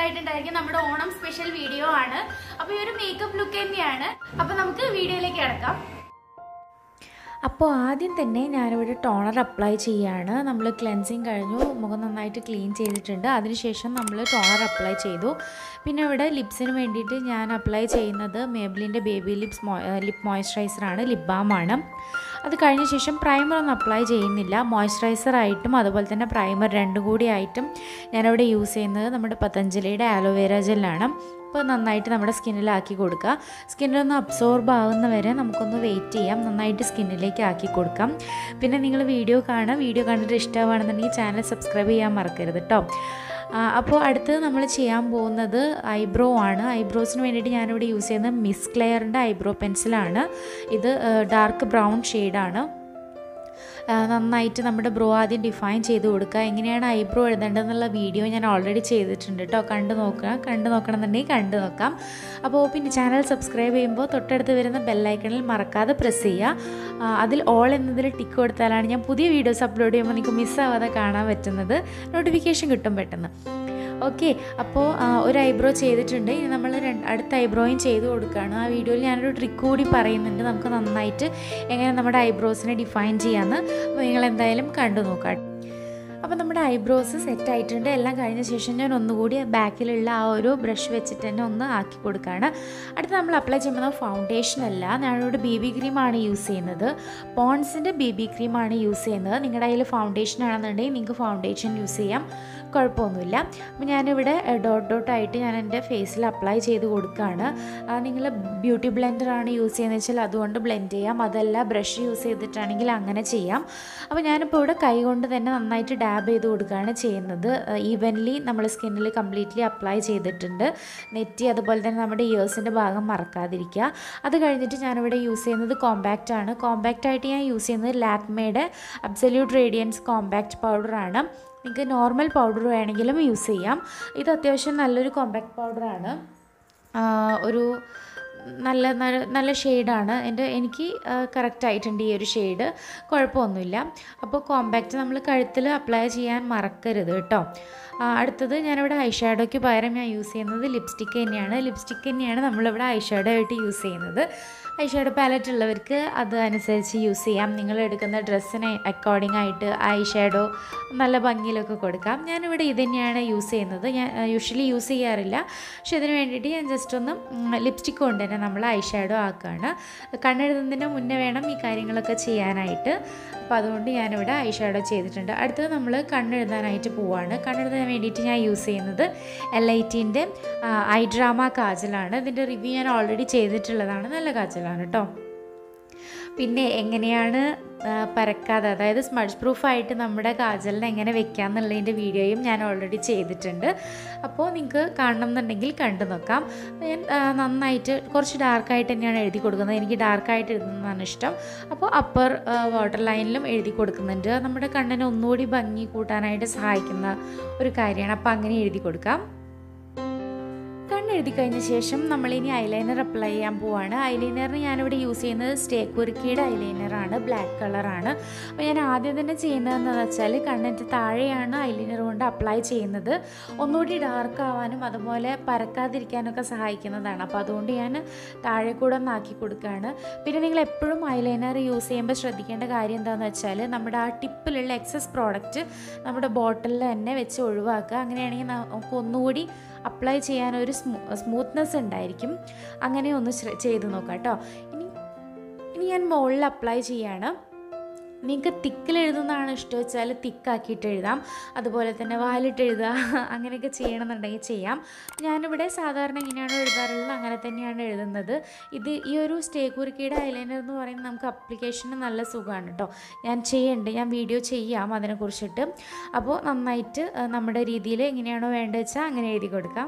മനസ്സിലായിട്ടുണ്ടായിരിക്കും നമ്മുടെ Onam special video ആണ് അപ്പൊ ഈ ഒരു മേക്കപ്പ് ലുക്ക് തന്നെയാണ് അപ്പൊ നമുക്ക് വീഡിയോയിലേക്ക് കിടക്കാം അപ്പോൾ ആദ്യം തന്നെ ഞാനിവിടെ ടോണർ അപ്ലൈ ചെയ്യാണ് നമ്മൾ ക്ലെൻസിങ് കഴിഞ്ഞു മുഖം നന്നായിട്ട് ക്ലീൻ ചെയ്തിട്ടുണ്ട് അതിനുശേഷം നമ്മൾ ടോണർ അപ്ലൈ ചെയ്തു പിന്നെ ഇവിടെ ലിപ്സിന് വേണ്ടിയിട്ട് ഞാൻ അപ്ലൈ ചെയ്യുന്നത് മേബിലിൻ്റെ ബേബി ലിപ്സ് ലിപ് മോയ്സ്ചറൈസറാണ് ലിപ് ബാമാണ് അത് കഴിഞ്ഞ ശേഷം പ്രൈമർ ഒന്നും അപ്ലൈ ചെയ്യുന്നില്ല മോയ്സ്ചറൈസർ ആയിട്ടും അതുപോലെ തന്നെ പ്രൈമർ രണ്ടും കൂടി ആയിട്ടും ഞാനിവിടെ യൂസ് ചെയ്യുന്നത് നമ്മുടെ പതഞ്ജലിയുടെ ആലോവേര ജെല്ലാണ് അപ്പോൾ നന്നായിട്ട് നമ്മുടെ സ്കിന്നിലാക്കി കൊടുക്കുക സ്കിന്നിലൊന്ന് അബ്സോർബ് ആവുന്ന വരെ നമുക്കൊന്ന് വെയിറ്റ് ചെയ്യാം നന്നായിട്ട് സ്കിന്നിലേക്ക് ആക്കി കൊടുക്കാം പിന്നെ നിങ്ങൾ വീഡിയോ കാണുക വീഡിയോ കണ്ടിട്ട് ഇഷ്ടമാണെന്നുണ്ടെങ്കിൽ ചാനൽ സബ്സ്ക്രൈബ് ചെയ്യാൻ മറക്കരുത് കേട്ടോ അപ്പോൾ അടുത്തത് നമ്മൾ ചെയ്യാൻ പോകുന്നത് ഐബ്രോ ആണ് ഐബ്രോസിന് വേണ്ടിയിട്ട് ഞാനിവിടെ യൂസ് ചെയ്യുന്നത് മിസ് ക്ലെയറിൻ്റെ ഐബ്രോ പെൻസിലാണ് ഇത് ഡാർക്ക് ബ്രൗൺ ഷെയ്ഡാണ് നന്നായിട്ട് നമ്മുടെ ബ്രോ ആദ്യം ഡിഫൈൻ ചെയ്ത് കൊടുക്കുക എങ്ങനെയാണ് ഐബ്രോ എഴുതേണ്ടതെന്നുള്ള വീഡിയോ ഞാൻ ഓൾറെഡി ചെയ്തിട്ടുണ്ട് കേട്ടോ കണ്ടു നോക്കുക കണ്ടു നോക്കണമെന്നുണ്ടെങ്കിൽ കണ്ടു നോക്കാം അപ്പോൾ പിന്നെ ചാനൽ സബ്സ്ക്രൈബ് ചെയ്യുമ്പോൾ തൊട്ടടുത്ത് വരുന്ന ബെല്ലൈക്കണിൽ മറക്കാതെ പ്രസ് ചെയ്യുക അതിൽ ഓൾ എന്നതിൽ ടിക്ക് കൊടുത്താലാണ് ഞാൻ പുതിയ വീഡിയോസ് അപ്ലോഡ് ചെയ്യുമ്പോൾ നിങ്ങൾക്ക് മിസ്സാവാതെ കാണാൻ പറ്റുന്നത് നോട്ടിഫിക്കേഷൻ കിട്ടും പെട്ടെന്ന് ഓക്കെ അപ്പോൾ ഒരു ഐബ്രോ ചെയ്തിട്ടുണ്ട് ഇനി നമ്മൾ അടുത്ത ഐബ്രോയും ചെയ്ത് കൊടുക്കുകയാണ് ആ വീഡിയോയിൽ ഞാനൊരു ട്രിക്ക് കൂടി പറയുന്നുണ്ട് നമുക്ക് നന്നായിട്ട് എങ്ങനെ നമ്മുടെ ഐബ്രോസിനെ ഡിഫൈൻ ചെയ്യാമെന്ന് അപ്പോൾ നിങ്ങൾ എന്തായാലും കണ്ടു നോക്കാം അപ്പോൾ നമ്മുടെ ഐബ്രോസ് സെറ്റ് ആയിട്ടുണ്ട് എല്ലാം കഴിഞ്ഞ ശേഷം ഞാൻ ഒന്നുകൂടി ബാക്കിലുള്ള ആ ഒരു ബ്രഷ് വെച്ചിട്ട് തന്നെ ഒന്ന് ആക്കി കൊടുക്കുകയാണ് അടുത്ത് നമ്മൾ അപ്ലൈ ചെയ്യുമ്പോൾ ഫൗണ്ടേഷൻ അല്ല ഞാനിവിടെ ബി ബി ക്രീമാണ് യൂസ് ചെയ്യുന്നത് പോൺസിൻ്റെ ബി ബി ക്രീമാണ് യൂസ് ചെയ്യുന്നത് നിങ്ങളുടെ കയ്യിൽ ഫൗണ്ടേഷൻ ആണെന്നുണ്ടെങ്കിൽ നിങ്ങൾക്ക് ഫൗണ്ടേഷൻ യൂസ് ചെയ്യാം കുഴപ്പമൊന്നുമില്ല അപ്പോൾ ഞാനിവിടെ ഡോട്ട് ഡോട്ടായിട്ട് ഞാൻ എൻ്റെ ഫേസിൽ അപ്ലൈ ചെയ്ത് കൊടുക്കുകയാണ് നിങ്ങൾ ബ്യൂട്ടി ബ്ലെൻഡറാണ് യൂസ് ചെയ്യുന്നത് വെച്ചാൽ അതുകൊണ്ട് ബ്ലെൻഡ് ചെയ്യാം അതല്ല ബ്രഷ് യൂസ് ചെയ്തിട്ടാണെങ്കിൽ അങ്ങനെ ചെയ്യാം അപ്പോൾ ഞാനിപ്പോൾ ഇവിടെ കൈ കൊണ്ട് തന്നെ നന്നായിട്ട് ഡാബ് ചെയ്ത് കൊടുക്കുകയാണ് ചെയ്യുന്നത് ഈവൻലി നമ്മൾ സ്കിന്നിൽ കംപ്ലീറ്റ്ലി അപ്ലൈ ചെയ്തിട്ടുണ്ട് നെറ്റി അതുപോലെ തന്നെ നമ്മുടെ ഇയേഴ്സിൻ്റെ ഭാഗം മറക്കാതിരിക്കുക അത് കഴിഞ്ഞിട്ട് ഞാനിവിടെ യൂസ് ചെയ്യുന്നത് കോമ്പാക്റ്റ് ആണ് കോമ്പാക്റ്റ് ആയിട്ട് ഞാൻ യൂസ് ചെയ്യുന്നത് ലാക്മേയുടെ അബ്സല്യൂട്ട് റേഡിയൻസ് കോമ്പാക്റ്റ് പൗഡറാണ് നിങ്ങൾക്ക് നോർമൽ പൗഡർ വേണമെങ്കിലും യൂസ് ചെയ്യാം ഇത് അത്യാവശ്യം നല്ലൊരു കോമ്പാക്ട് പൗഡറാണ് ഒരു നല്ല നല്ല നല്ല ഷെയ്ഡാണ് എൻ്റെ എനിക്ക് കറക്റ്റ് ആയിട്ടുണ്ട് ഈ ഒരു ഷെയ്ഡ് കുഴപ്പമൊന്നുമില്ല അപ്പോൾ കോമ്പാക്റ്റ് നമ്മൾ കഴുത്തിൽ അപ്ലൈ ചെയ്യാൻ മറക്കരുത് കേട്ടോ അടുത്തത് ഞാനിവിടെ ഐഷാഡോയ്ക്ക് പകരം ഞാൻ യൂസ് ചെയ്യുന്നത് ലിപ്സ്റ്റിക്ക് തന്നെയാണ് ലിപ്സ്റ്റിക്ക് തന്നെയാണ് നമ്മളിവിടെ ഐഷാഡോ ആയിട്ട് യൂസ് ചെയ്യുന്നത് ഐഷാഡോ പാലറ്റ് ഉള്ളവർക്ക് അത് അനുസരിച്ച് യൂസ് ചെയ്യാം നിങ്ങൾ എടുക്കുന്ന ഡ്രസ്സിന് അക്കോർഡിംഗ് ആയിട്ട് ഐഷാഡോ നല്ല ഭംഗിയിലൊക്കെ കൊടുക്കാം ഞാനിവിടെ ഇത് തന്നെയാണ് യൂസ് ചെയ്യുന്നത് ഞാൻ യൂഷ്വലി യൂസ് ചെയ്യാറില്ല പക്ഷെ ഇതിന് വേണ്ടിയിട്ട് ഞാൻ ജസ്റ്റ് ഒന്ന് ലിപ്സ്റ്റിക്ക് കൊണ്ട് തന്നെ നമ്മൾ ഐഷാഡോ ആക്കുകയാണ് കണ്ണെഴുതുന്നതിന് മുന്നേ വേണം ഈ കാര്യങ്ങളൊക്കെ ചെയ്യാനായിട്ട് അപ്പോൾ അതുകൊണ്ട് ഞാനിവിടെ ഐഷാഡോ ചെയ്തിട്ടുണ്ട് അടുത്തത് നമ്മൾ കണ്ണെഴുതാനായിട്ട് പോവാണ് കണ്ണെഴുതാൻ വേണ്ടിയിട്ട് ഞാൻ യൂസ് ചെയ്യുന്നത് എൽ ഐ ടിൻ്റെ ഐ ഡ്രാമ കാജലാണ് ഇതിൻ്റെ റിവ്യൂ ഞാൻ ഓൾറെഡി ചെയ്തിട്ടുള്ളതാണ് നല്ല കാജലാണ് കേട്ടോ പിന്നെ എങ്ങനെയാണ് പരക്കാതെ അതായത് സ്മഡ്ജ് പ്രൂഫായിട്ട് നമ്മുടെ കാജലിനെ എങ്ങനെ വെക്കാം എന്നുള്ളതിൻ്റെ വീഡിയോയും ഞാൻ ഓൾറെഡി ചെയ്തിട്ടുണ്ട് അപ്പോൾ നിങ്ങൾക്ക് കാണണം എന്നുണ്ടെങ്കിൽ കണ്ടു നോക്കാം ഞാൻ നന്നായിട്ട് കുറച്ച് ഡാർക്കായിട്ട് തന്നെയാണ് എഴുതി കൊടുക്കുന്നത് എനിക്ക് ഡാർക്കായിട്ട് എഴുതുന്നതാണ് ഇഷ്ടം അപ്പോൾ അപ്പർ വാട്ടർ ലൈനിലും എഴുതി കൊടുക്കുന്നുണ്ട് നമ്മുടെ കണ്ണിനെ ഒന്നുകൂടി ഭംഗി കൂട്ടാനായിട്ട് സഹായിക്കുന്ന ഒരു കാര്യമാണ് അപ്പോൾ അങ്ങനെ എഴുതി കൊടുക്കാം എഴുതി കഴിഞ്ഞ ശേഷം നമ്മളിനി ഐലൈനർ അപ്ലൈ ചെയ്യാൻ പോവാണ് ഐലൈനറിന് ഞാനിവിടെ യൂസ് ചെയ്യുന്നത് സ്റ്റേ കുറുക്കിയുടെ ഐലൈനറാണ് ബ്ലാക്ക് കളറാണ് അപ്പോൾ ഞാൻ ആദ്യം തന്നെ ചെയ്യുന്നതെന്ന് വെച്ചാൽ കണ്ണിൻ്റെ താഴെയാണ് ഐലൈനർ കൊണ്ട് അപ്ലൈ ചെയ്യുന്നത് ഒന്നുകൂടി ഡാർക്ക് ആവാനും അതുപോലെ പരക്കാതിരിക്കാനൊക്കെ സഹായിക്കുന്നതാണ് അപ്പോൾ അതുകൊണ്ട് ഞാൻ താഴെ കൂടെ ഒന്ന് ആക്കി കൊടുക്കുകയാണ് പിന്നെ നിങ്ങൾ എപ്പോഴും ഐലൈനർ യൂസ് ചെയ്യുമ്പോൾ ശ്രദ്ധിക്കേണ്ട കാര്യം എന്താണെന്ന് വെച്ചാൽ നമ്മുടെ ആ ടിപ്പിലുള്ള എക്സസ് പ്രോഡക്റ്റ് നമ്മുടെ ബോട്ടിലിൽ തന്നെ വെച്ച് ഒഴിവാക്കുക അങ്ങനെയാണെങ്കിൽ നമുക്ക് ഒന്നുകൂടി അപ്ലൈ ചെയ്യാൻ ഒരു സ്മൂ സ്മൂത്ത്നെസ് ഉണ്ടായിരിക്കും അങ്ങനെ ഒന്ന് ചെയ്ത് നോക്കാം കേട്ടോ ഇനി ഇനി ഞാൻ മുകളിൽ അപ്ലൈ ചെയ്യാണ് നിങ്ങൾക്ക് തിക്കിൽ എഴുതുന്നതാണ് ഇഷ്ടം വെച്ചാൽ തിക്കാക്കിയിട്ട് എഴുതാം അതുപോലെ തന്നെ വാലിട്ട് എഴുതുക അങ്ങനെയൊക്കെ ചെയ്യണമെന്നുണ്ടെങ്കിൽ ചെയ്യാം ഞാനിവിടെ സാധാരണ ഇങ്ങനെയാണ് എഴുതാറുള്ളത് അങ്ങനെ തന്നെയാണ് എഴുതുന്നത് ഇത് ഈ ഒരു സ്റ്റേ കുറുക്കിയുടെ ഐലൈനർ എന്ന് പറയുന്നത് നമുക്ക് അപ്ലിക്കേഷന് നല്ല സുഖമാണ് കേട്ടോ ഞാൻ ചെയ്യുന്നുണ്ട് ഞാൻ വീഡിയോ ചെയ്യാം അതിനെക്കുറിച്ചിട്ട് അപ്പോൾ നന്നായിട്ട് നമ്മുടെ രീതിയിൽ എങ്ങനെയാണോ വേണ്ടത് വെച്ചാൽ അങ്ങനെ എഴുതി കൊടുക്കാം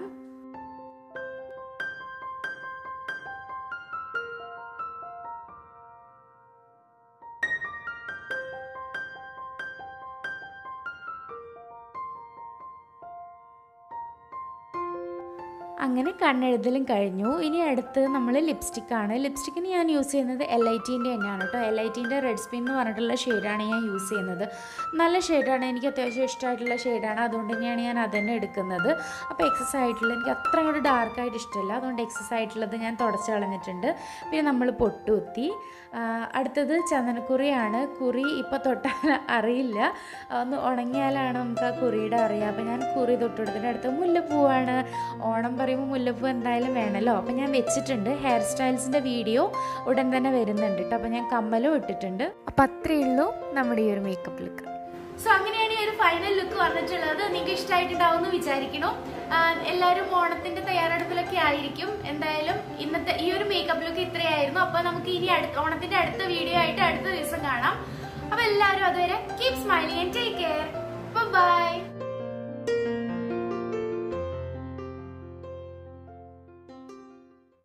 അങ്ങനെ കണ്ണെഴുതലും കഴിഞ്ഞു ഇനി അടുത്ത് നമ്മൾ ലിപ്സ്റ്റിക്കാണ് ലിപ്സ്റ്റിക്കിന് ഞാൻ യൂസ് ചെയ്യുന്നത് എൽ ഐ ടീൻ്റെ തന്നെയാണ് കേട്ടോ എൽ ഐ ടീൻ്റെ റെഡ് സ്പിൻ എന്ന് പറഞ്ഞിട്ടുള്ള ഷെയ്ഡാണ് ഞാൻ യൂസ് ചെയ്യുന്നത് നല്ല ഷെയ്ഡാണ് എനിക്ക് അത്യാവശ്യം ഇഷ്ടമായിട്ടുള്ള ഷെയ്ഡാണ് അതുകൊണ്ട് തന്നെയാണ് ഞാൻ അതന്നെ എടുക്കുന്നത് അപ്പോൾ എക്സസ് ആയിട്ടുള്ള എനിക്ക് അത്ര അങ്ങോട്ട് ഡാർക്കായിട്ട് ഇഷ്ടമല്ല അതുകൊണ്ട് എക്സസ് ആയിട്ടുള്ളത് ഞാൻ തുടച്ച് കളഞ്ഞിട്ടുണ്ട് പിന്നെ നമ്മൾ പൊട്ടുകുത്തി ആ, അടുത്തത് ചന്ദനക്കുറിയാണ് കുറി ഇപ്പോൾ തൊട്ടാൽ അറിയില്ല ഒന്ന് ഉണങ്ങിയാലാണ് നമുക്ക് ആ കുറിയുടെ അറിയാം അപ്പോൾ ഞാൻ കുറി തൊട്ടുകൊടുത്തിട്ട് അടുത്ത മുല്ലപ്പൂവാണ് ഓണം പറയുമ്പോൾ മുല്ലപ്പൂ എന്തായാലും വേണമല്ലോ അപ്പോൾ ഞാൻ വെച്ചിട്ടുണ്ട് ഹെയർ സ്റ്റൈൽസിൻ്റെ വീഡിയോ ഉടൻ തന്നെ വരുന്നുണ്ട് കേട്ടോ അപ്പോൾ ഞാൻ കമ്മലും ഇട്ടിട്ടുണ്ട് അപ്പോൾ അത്രയേ ഉള്ളൂ നമ്മുടെ ഈ ഒരു മേക്കപ്പ് ലുക്ക് സോ അങ്ങനെയാണ് ഈ ഒരു ഫൈനൽ ലുക്ക് വന്നിട്ടുള്ളത് നിങ്ങൾക്ക് ഇഷ്ടമായിട്ടുണ്ടാവും എന്ന് വിചാരിക്കുന്നു ആഹ് എല്ലാവരും ഓണത്തിന്റെ തയ്യാറെടുപ്പിലൊക്കെ ആയിരിക്കും എന്തായാലും ഇന്നത്തെ ഈ ഒരു മേക്കപ്പ് ലുക്ക് ഇത്രയായിരുന്നു അപ്പൊ നമുക്ക് ഇനി അടുത്ത ഓണത്തിന്റെ അടുത്ത വീഡിയോ ആയിട്ട് അടുത്ത ദിവസം കാണാം അപ്പൊ എല്ലാവരും അതുവരെ keep smiling and take care by